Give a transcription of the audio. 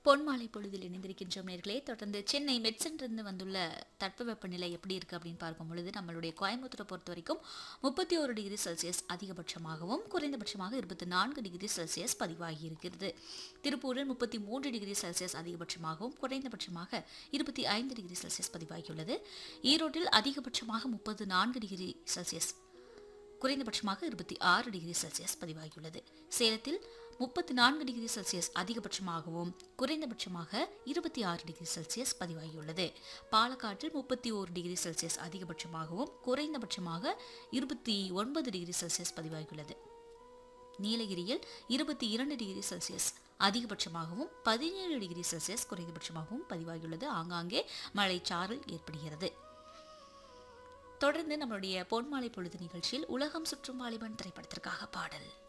பொன்மாலை பொழுதில் இணைந்திருக்கின்றோம் நேர்களே தொடர்ந்து சென்னை மெட்சென்றிருந்து வந்துள்ள தட்பவெப்ப நிலை எப்படி இருக்கு அப்படின்னு பார்க்கும் பொழுது நம்மளுடைய கோயம்புத்தூரை பொறுத்த வரைக்கும் முப்பத்தி ஒரு டிகிரி செல்சியஸ் அதிகபட்சமாகவும் குறைந்தபட்சமாக இருபத்தி நான்கு டிகிரி செல்சியஸ் பதிவாகி இருக்கிறது திருப்பூரில் முப்பத்தி மூன்று டிகிரி செல்சியஸ் அதிகபட்சமாகவும் குறைந்தபட்சமாக இருபத்தி ஐந்து டிகிரி செல்சியஸ் பதிவாகியுள்ளது ஈரோட்டில் அதிகபட்சமாக முப்பது நான்கு டிகிரி செல்சியஸ் குறைந்தபட்சமாக இருபத்தி ஆறு டிகிரி செல்சியஸ் பதிவாகியுள்ளது சேலத்தில் முப்பத்தி நான்கு டிகிரி செல்சியஸ் அதிகபட்சமாகவும் குறைந்தபட்சமாக இருபத்தி ஆறு டிகிரி செல்சியஸ் பதிவாகியுள்ளது பாலக்காட்டில் முப்பத்தி ஓரு டிகிரி செல்சியஸ் அதிகபட்சமாகவும் குறைந்தபட்சமாக இருபத்தி ஒன்பது டிகிரி செல்சியஸ் பதிவாகியுள்ளது நீலகிரியில் இருபத்தி இரண்டு டிகிரி செல்சியஸ் அதிகபட்சமாகவும் பதினேழு டிகிரி செல்சியஸ் குறைந்தபட்சமாகவும் பதிவாகியுள்ளது ஆங்காங்கே மழைச்சாரல் ஏற்படுகிறது தொடர்ந்து நம்மளுடைய பொன்மாலை பொழுது நிகழ்ச்சியில் உலகம் சுற்றும் வாலிபன் திரைப்படத்திற்காக பாடல்